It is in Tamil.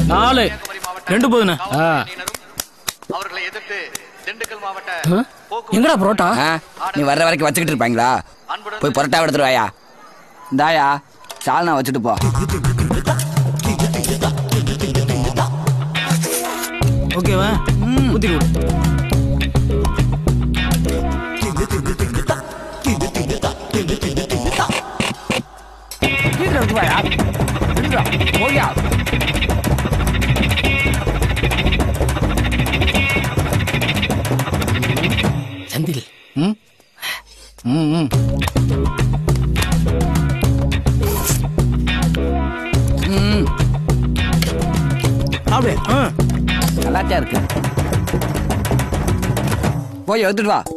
நாலு ரெண்டு போதுண்ணே ஆ அவர்களை எதிர்த்து திண்டுக்கல் மாவட்ட ஆ? எங்கடா புரோட்டா ஆ, நீ வர்ற வரைக்கும் வச்சுக்கிட்டு இருப்பாங்களா போய் புரட்டா எடுத்துட்டு வாயா இந்தாயா சால்னா வச்சுட்டு போ ஓகேவா ஊத்தி கொடு செந்தில் ம் ம் ம் சாப்பிடு ஆ நல்லாச்சா இருக்கு போய் எடுத்துட்டு வா